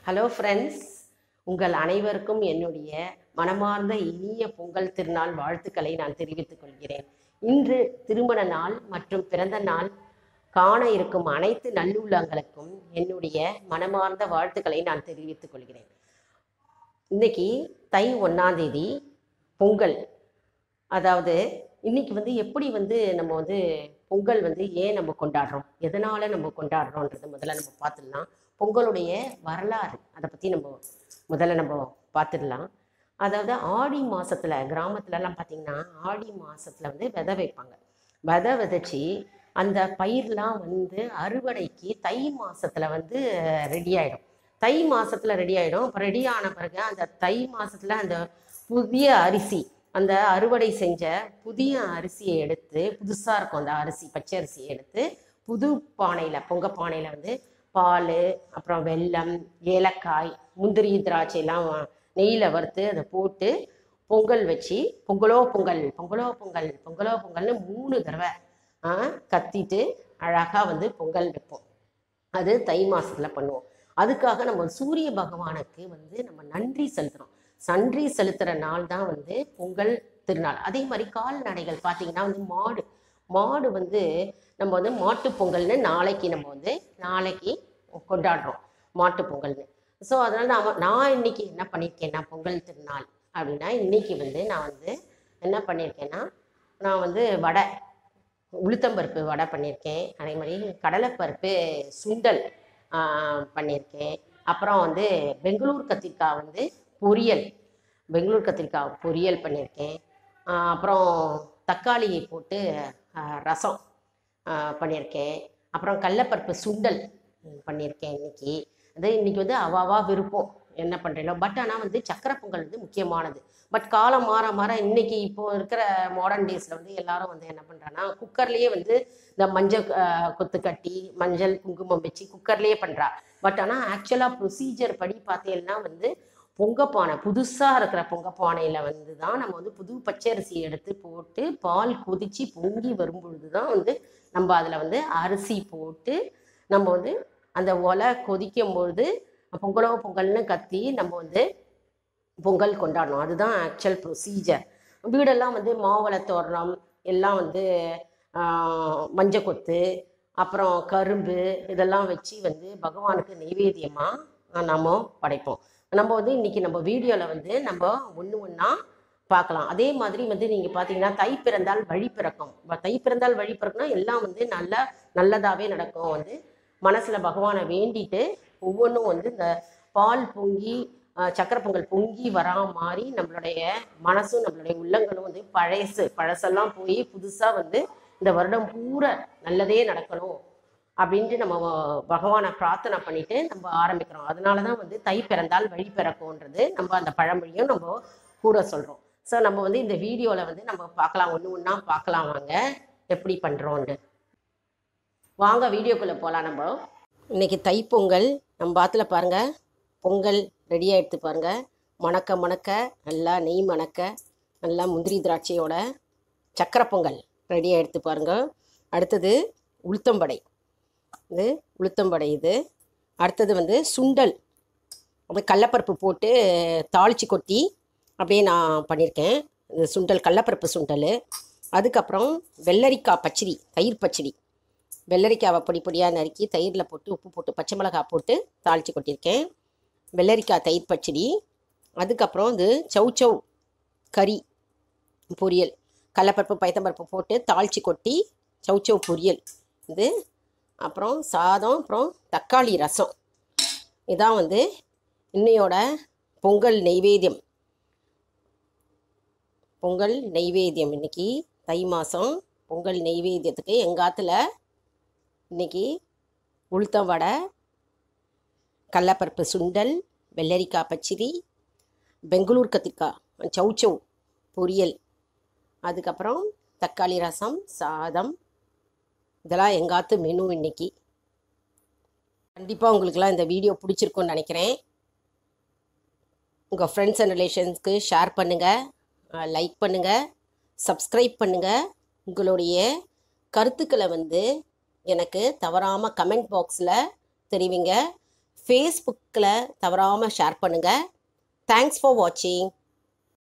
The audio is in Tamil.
ஹலோ ஃப்ரெண்ட்ஸ் உங்கள் அனைவருக்கும் என்னுடைய மனமார்ந்த இனிய பொங்கல் திருநாள் வாழ்த்துக்களை நான் தெரிவித்துக் கொள்கிறேன் இன்று திருமண நாள் மற்றும் பிறந்த நாள் காண இருக்கும் அனைத்து நல்லுள்ளங்களுக்கும் என்னுடைய மனமார்ந்த வாழ்த்துக்களை நான் தெரிவித்துக் கொள்கிறேன் இன்னைக்கு தை ஒன்றாம் தேதி பொங்கல் அதாவது இன்னைக்கு வந்து எப்படி வந்து நம்ம வந்து பொங்கல் வந்து ஏன் நம்ம கொண்டாடுறோம் எதனால நம்ம கொண்டாடுறோன்றது முதல்ல நம்ம பார்த்துடலாம் பொங்கலுடைய வரலாறு அதை பற்றி நம்ம முதல்ல நம்ம பார்த்துடலாம் அதாவது ஆடி மாசத்துல கிராமத்துலலாம் பார்த்தீங்கன்னா ஆடி மாசத்துல வந்து விதை வைப்பாங்க விதை விதைச்சி அந்த பயிர்லாம் வந்து அறுவடைக்கு தை மாசத்துல வந்து ரெடி ஆயிடும் தை மாசத்துல ரெடி ஆயிடும் அப்போ ரெடி ஆன பிறகு அந்த தை மாசத்துல அந்த புதிய அரிசி அந்த அறுவடை செஞ்ச புதிய அரிசியை எடுத்து புதுசாக இருக்கும் அந்த அரிசி பச்சை அரிசியை எடுத்து புது பானையில் பொங்க பானையில் வந்து பால் அப்புறம் வெல்லம் ஏலக்காய் முந்திரி திராட்சைலாம் நெய்யில் வறுத்து அதை போட்டு பொங்கல் வச்சு பொங்கலோ பொங்கல் பொங்கலோ பொங்கல் பொங்கலோ பொங்கல்னு மூணு தடவை ஆ, கத்திட்டு அழகாக வந்து பொங்கல் வைப்போம் அது தை மாசத்துல பண்ணுவோம் அதுக்காக நம்ம சூரிய பகவானுக்கு வந்து நம்ம நன்றி செலுத்துறோம் நன்றி செலுத்துற நாள் தான் வந்து பொங்கல் திருநாள் அதே மாதிரி கால்நடைகள் பார்த்தீங்கன்னா வந்து மாடு மாடு வந்து நம்ம வந்து மாட்டு பொங்கல்னு நாளைக்கு நம்ம வந்து நாளைக்கு கொண்டாடுறோம் மாட்டு பொங்கல்னு ஸோ அதனால நான் நான் இன்னைக்கு என்ன பண்ணியிருக்கேன்னா பொங்கல் திருநாள் அப்படின்னா இன்னைக்கு வந்து நான் வந்து என்ன பண்ணியிருக்கேன்னா நான் வந்து வடை உளுத்தம்பருப்பு வடை பண்ணியிருக்கேன் அதே மாதிரி கடலைப்பருப்பு சுண்டல் ஆஹ், பண்ணியிருக்கேன் அப்புறம் வந்து பெங்களூர் கத்திரிக்காய் வந்து பொரியல் பெங்களூர் கத்திரிக்காய் பொரியல் பண்ணியிருக்கேன் ஆஹ், அப்புறம் தக்காளியை போட்டு ஆஹ், ரசம் ஆஹ், பண்ணியிருக்கேன் அப்புறம் கடலைப்பருப்பு சுண்டல் ம், பண்ணியிருக்கேன் இன்னைக்கு அது இன்னைக்கு வந்து அவாவா விருப்பம் என்ன பண்ணுறீங்களோ பட் ஆனால் வந்து சக்கரை பொங்கல் வந்து முக்கியமானது பட் காலம் மாற மாற இன்னைக்கு இப்போ இருக்கிற மாடர்ன் டேஸில் வந்து எல்லாரும் வந்து என்ன பண்ணுறாங்கன்னா குக்கர்லேயே வந்து இந்த மஞ்சள் ஆஹ், கொத்து கட்டி மஞ்சள் குங்குமம் வச்சு குக்கர்லேயே பண்ணுறா பட் ஆனால் ஆக்சுவலாக ப்ரொசீஜர் படி பார்த்தீங்கன்னா வந்து பொங்கப்பானை புதுசாக இருக்கிற பொங்கப்பானையில் வந்து தான் நம்ம வந்து புது பச்சரிசி எடுத்து போட்டு பால் கொதிச்சு பொங்கி வரும் பொழுது தான் வந்து நம்ம அதில் வந்து அரிசி போட்டு நம்ம வந்து அந்த ஒலை கொதிக்கும் பொழுது பொங்கலோ பொங்கல்னு கத்தி நம்ம வந்து பொங்கல் கொண்டாடணும் அதுதான் ஆக்சுவல் ப்ரொசீஜர் வீடெல்லாம் வந்து மாவளை தோரணம் எல்லாம் வந்து மஞ்சள் கொத்து அப்புறம் கரும்பு இதெல்லாம் வச்சு வந்து பகவானுக்கு நெய்வேத்தியமாக நம்ம படைப்போம் நம்ம வந்து இன்னைக்கு நம்ம வீடியோவில் வந்து நம்ம ஒன்று ஒன்றா பார்க்கலாம் அதே மாதிரி வந்து நீங்கள் பார்த்தீங்கன்னா தை பிறந்தால் வழி பிறக்கும் வ- தை பிறந்தால் வழி பிறக்கும்னா எல்லாம் வந்து நல்ல நல்லதாகவே நடக்கும் வந்து மனசில் பகவானை வேண்டிட்டு ஒவ்வொன்றும் வந்து இந்த பால் பொங்கி ஆஹ், சக்கரை பொங்கல் பொங்கி வரா மாதிரி நம்மளுடைய மனசும் நம்மளுடைய உள்ளங்களும் வந்து பழசு பழசெல்லாம் போய் புதுசாக வந்து இந்த வருடம் பூரா நல்லதே நடக்கணும் அப்படின்ட்டு நம்ம வ- பகவானை பிரார்த்தனை பண்ணிட்டு நம்ம ஆரம்பிக்கிறோம் அதனால தான் வந்து தை பிறந்தால் வழி பிறக்கும்ன்றது நம்ம அந்த பழமொழியும் நம்ம கூட சொல்கிறோம் ஸோ நம்ம வந்து இந்த வீடியோவில் வந்து நம்ம பார்க்கலாம் ஒன்று ஒன்றா பார்க்கலாம் வாங்க எப்படி பண்ணுறோன்ட்டு வாங்க வீடியோக்குள்ளே போகலாம் நம்ம இன்னைக்கு தைப்பொங்கல் நம்ம பாத்துல பாருங்க பொங்கல் ரெடி ஆகிடுத்து பாருங்க மணக்க மணக்க நல்லா நெய் மணக்க நல்லா முந்திரி திராட்சையோட சக்கரை பொங்கல் ரெடி ஆகிடுத்து பாருங்க அடுத்தது உளுத்தம்படை இது உளுத்தம்படை இது அடுத்தது வந்து சுண்டல் அப்படியே கடலப்பருப்பு போட்டு தாளிச்சு கொட்டி அப்படியே நான் பண்ணியிருக்கேன் இந்த சுண்டல் கடலப்பருப்பு சுண்டல் அதுக்கப்புறம் வெள்ளரிக்காய் பச்சடி தயிர் பச்சடி வெள்ளரிக்காவை பொடி பொடியாக நறுக்கி தயிரில் போட்டு உப்பு போட்டு பச்சை மிளகாய் போட்டு தாளித்து கொட்டியிருக்கேன் வெள்ளரிக்காய் தயிர் பச்சடி அதுக்கப்புறம் இது சௌச்சௌ கறி பொரியல் கடலப்பருப்பு பயத்தம்பருப்பு போட்டு தாளித்து கொட்டி சௌச்சௌ பொரியல் இது அப்புறம் சாதம் அப்புறம் தக்காளி ரசம் இதான் வந்து இன்னையோட பொங்கல் நெய்வேத்தியம் பொங்கல் நெய்வேத்தியம் இன்னைக்கு தை மாதம் பொங்கல் நெய்வேத்தியத்துக்கு எங்கள் ஆத்துல இன்னைக்கு உளுத்தம் வடை கடலப்பருப்பு சுண்டல் வெள்ளரிக்காய் பச்சடி பெங்களூர் கத்திரிக்காய் சௌச்சௌ பொரியல் அதுக்கப்புறம் தக்காளி ரசம் சாதம் இதெல்லாம் எங்காத்து மெனு இன்னைக்கு கண்டிப்பாக உங்களுக்கெல்லாம் இந்த வீடியோ பிடிச்சிருக்கும்னு நினைக்கிறேன் உங்கள் ஃப்ரெண்ட்ஸ் அண்ட் ரிலேஷன்ஸ்க்கு ஷேர் பண்ணுங்கள் லைக் பண்ணுங்கள் சப்ஸ்கிரைப் பண்ணுங்கள் உங்களுடைய கருத்துக்களை வந்து எனக்கு தவறாமல் கமெண்ட் பாக்ஸில் தெரிவிங்க ஃபேஸ்புக்கில் தவறாமல் ஷேர் பண்ணுங்கள் தேங்க்ஸ் ஃபார் வாட்சிங்